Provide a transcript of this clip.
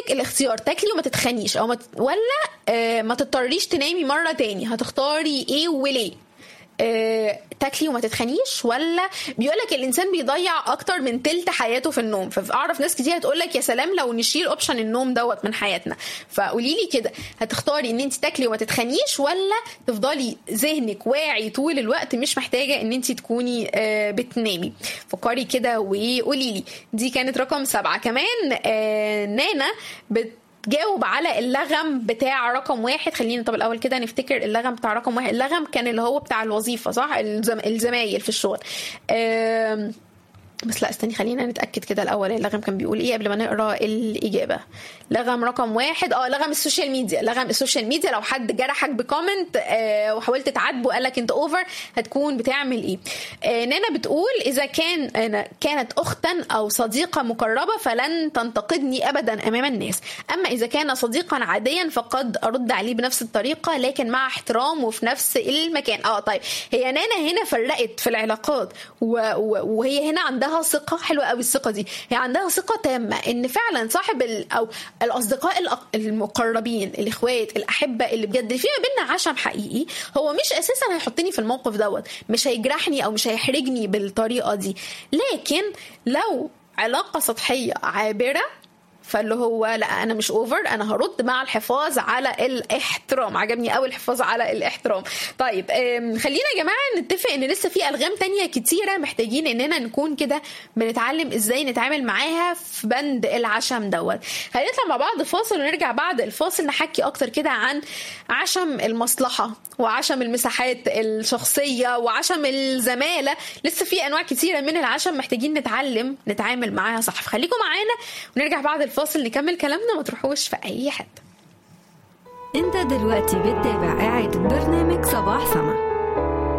عندك الاختيار تاكلي وما تتخنيش او ما ت... ولا آه ما تضطريش تنامي مره تاني هتختاري ايه وليه آه، تاكلي وما تتخنيش ولا بيقول لك الانسان بيضيع اكتر من تلت حياته في النوم فاعرف ناس كتير هتقول لك يا سلام لو نشيل اوبشن النوم دوت من حياتنا فقولي لي كده هتختاري ان انت تاكلي وما تتخنيش ولا تفضلي ذهنك واعي طول الوقت مش محتاجه ان انت تكوني آه، بتنامي فكري كده وقولي لي دي كانت رقم سبعة كمان آه، نانا بت جاوب على اللغم بتاع رقم واحد خلينا طب الاول كده نفتكر اللغم بتاع رقم واحد اللغم كان اللي هو بتاع الوظيفه صح الزم... الزمايل في الشغل آم... بس لا استني خلينا نتاكد كده الاول اللغم كان بيقول ايه قبل ما نقرا الاجابه لغم رقم واحد اه لغم السوشيال ميديا لغم السوشيال ميديا لو حد جرحك بكومنت آه وحاولت تعاتبه قال لك انت اوفر هتكون بتعمل ايه آه نانا بتقول اذا كان أنا كانت اختا او صديقه مقربه فلن تنتقدني ابدا امام الناس اما اذا كان صديقا عاديا فقد ارد عليه بنفس الطريقه لكن مع احترام وفي نفس المكان اه طيب هي نانا هنا فرقت في العلاقات و... و... وهي هنا عندها ثقه حلوه قوي الثقه دي هي عندها ثقه تامه ان فعلا صاحب ال... او الاصدقاء الأق- المقربين الاخوات الاحبه اللي بجد في ما بينا عشم حقيقي هو مش اساسا هيحطني في الموقف دوت مش هيجرحني او مش هيحرجني بالطريقه دي لكن لو علاقه سطحيه عابره فاللي هو لا انا مش اوفر انا هرد مع الحفاظ على الاحترام عجبني قوي الحفاظ على الاحترام طيب آم، خلينا يا جماعه نتفق ان لسه في الغام تانية كتيره محتاجين اننا نكون كده بنتعلم ازاي نتعامل معاها في بند العشم دوت خلينا نطلع مع بعض فاصل ونرجع بعد الفاصل نحكي اكتر كده عن عشم المصلحه وعشم المساحات الشخصيه وعشم الزماله لسه في انواع كتيره من العشم محتاجين نتعلم نتعامل معاها صح فخليكم معانا ونرجع بعد الفاصل نكمل كلامنا ما تروحوش في اي حته انت دلوقتي بتتابع إعادة برنامج